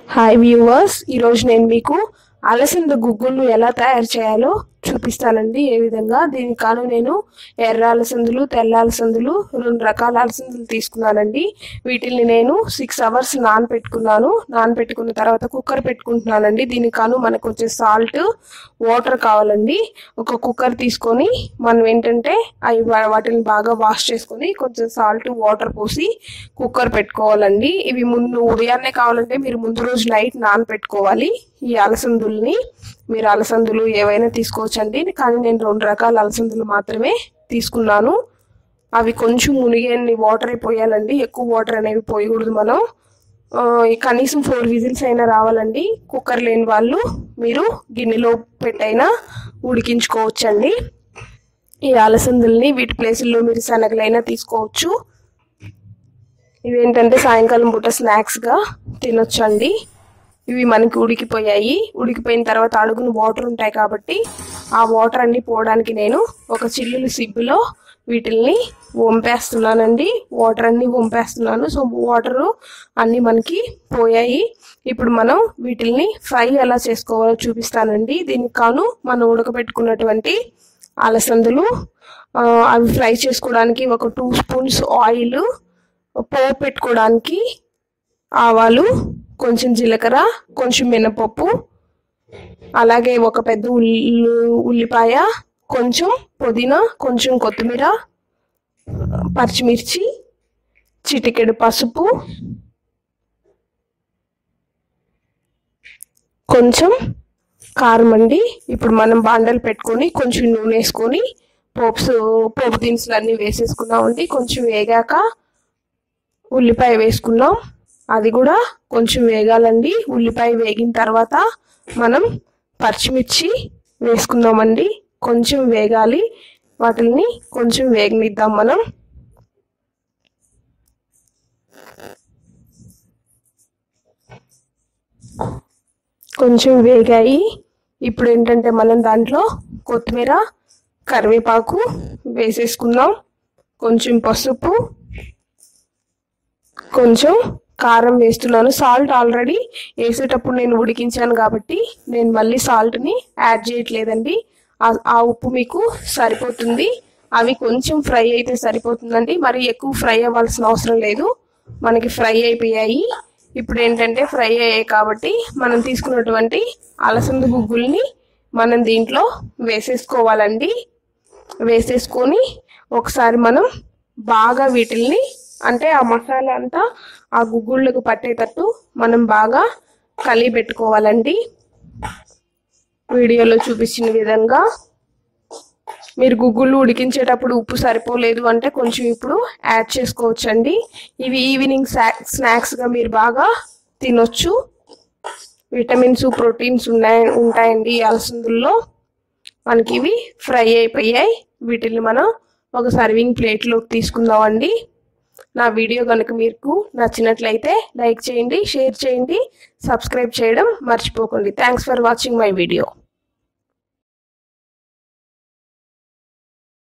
hi viewers ఈరోజు నేను మీకు అలసంద గుగ్గులు ఎలా తయారు చేయాలో చూపిస్తానండి ఏ విధంగా దీనికి కాను నేను ఎర్ర అలసందులు తెల్ల అలసందులు రెండు రకాల అలసందులు తీసుకున్నానండి వీటిని నేను సిక్స్ అవర్స్ నానపెట్టుకున్నాను నానపెట్టుకున్న తర్వాత కుక్కర్ పెట్టుకుంటున్నానండి దీనికి కాను మనకు వచ్చే సాల్ట్ వాటర్ కావాలండి ఒక కుక్కర్ తీసుకొని మనం ఏంటంటే అవి వా- వాటిని బాగా వాష్ చేసుకొని కొంచెం సాల్ట్ వాటర్ పోసి కుక్కర్ పెట్టుకోవాలండి ఇవి ముందు ఉదయాన్నే కావాలంటే మీరు ముందు రోజు నైట్ నానపెట్టుకోవాలి ఈ అలసందుల్ని మీరు అలసందులు ఏవైనా తీసుకోవచ్చండి కానీ నేను రెండు రకాల అలసందులు మాత్రమే తీసుకున్నాను అవి కొంచెం మునిగేని వాటర్ పోయాలండి ఎక్కువ వాటర్ అనేవి పోయకూడదు మనం ఆ, కనీసం ఫోర్ విజిల్స్ అయినా రావాలండి కుక్కర్ లేని వాళ్ళు మీరు గిన్నెలో పెట్టైనా ఉడికించుకోవచ్చండి ఈ అలసందుల్ని వీటి ప్లేసుల్లో మీరు శనగలైనా తీసుకోవచ్చు ఇవేంటంటే సాయంకాలం పూట స్నాక్స్గా తినొచ్చండి ఇవి మనకి ఉడికిపోయాయి ఉడికిపోయిన తర్వాత అడుగున వాటర్ ఉంటాయి కాబట్టి ఆ వాటర్ అన్ని పోవడానికి నేను ఒక చిల్లులు సిబ్బులో వీటిల్ని వంపేస్తున్నానండి వాటర్ అన్ని వంపేస్తున్నాను సో వాటర్ అన్ని మనకి పోయాయి ఇప్పుడు మనం వీటిల్ని ఫ్రై ఎలా చేసుకోవాలో చూపిస్తానండి దీనికి కాను మనం ఉడకబెట్టుకున్నటువంటి అలసందులు ఆ, అవి ఫ్రై చేసుకోవడానికి ఒక టూ స్పూన్స్ ఆయిల్ పోపు పెట్టుకోవడానికి ఆవాలు కొంచెం జీలకర్ర కొంచెం మినపప్పు అలాగే ఒక పెద్ద ఉల్లి ఉల్లిపాయ కొంచెం పుదీనా కొంచెం కొత్తిమీర పచ్చిమిర్చి చిటికెడు పసుపు కొంచెం కారం అండి ఇప్పుడు మనం బాండలు పెట్టుకొని కొంచెం నూనె వేసుకొని పోప్స్ పోపు దినుసులు అన్నీ వేసేసుకున్నామండి కొంచెం వేగాక ఉల్లిపాయ వేసుకున్నాం అది కూడా కొంచెం వేగాలండి ఉల్లిపాయ వేగిన తర్వాత మనం పచ్చిమిర్చి వేసుకుందామండి కొంచెం వేగాలి వాటిని కొంచెం వేగనిద్దాం మనం కొంచెం వేగాయి ఇప్పుడు ఏంటంటే మనం దాంట్లో కొత్తిమీర కరివేపాకు వేసేసుకుందాం కొంచెం పసుపు కొంచెం కారం వేస్తున్నాను సాల్ట్ ఆల్రెడీ వేసేటప్పుడు నేను ఉడికించాను కాబట్టి నేను మళ్ళీ సాల్ట్ని యాడ్ చేయట్లేదండి ఆ- ఆ ఉప్పు మీకు సరిపోతుంది అవి కొంచెం ఫ్రై అయితే సరిపోతుందండి మరి ఎక్కువ ఫ్రై అవ్వాల్సిన అవసరం లేదు మనకి ఫ్రై అయిపోయాయి ఇప్పుడు ఏంటంటే ఫ్రై అయ్యాయి కాబట్టి మనం తీసుకున్నటువంటి అలసంద గుగ్గుల్ని మనం దీంట్లో వేసేసుకోవాలండి వేసేసుకొని ఒకసారి మనం బాగా వీటిల్ని అంటే ఆ మసాలా అంతా ఆ గుగ్గుళ్ళకు పట్టేటట్టు మనం బాగా కలిగి పెట్టుకోవాలండి వీడియోలో చూపించిన విధంగా మీరు గుగ్గుళ్ళు ఉడికించేటప్పుడు ఉప్పు సరిపోలేదు అంటే కొంచెం ఇప్పుడు యాడ్ చేసుకోవచ్చండి ఇవి ఈవినింగ్ స్నాక్స్గా మీరు బాగా తినొచ్చు విటమిన్స్ ప్రోటీన్స్ ఉన్నాయి ఉంటాయండి ఈ అలసందుల్లో మనకి ఇవి ఫ్రై అయిపోయాయి వీటిని మనం ఒక సర్వింగ్ ప్లేట్లోకి తీసుకుందామండి నా వీడియో కనుక మీకు నచ్చినట్లయితే లైక్ చేయండి షేర్ చేయండి సబ్స్క్రైబ్ చేయడం మర్చిపోకండి thanks for watching my video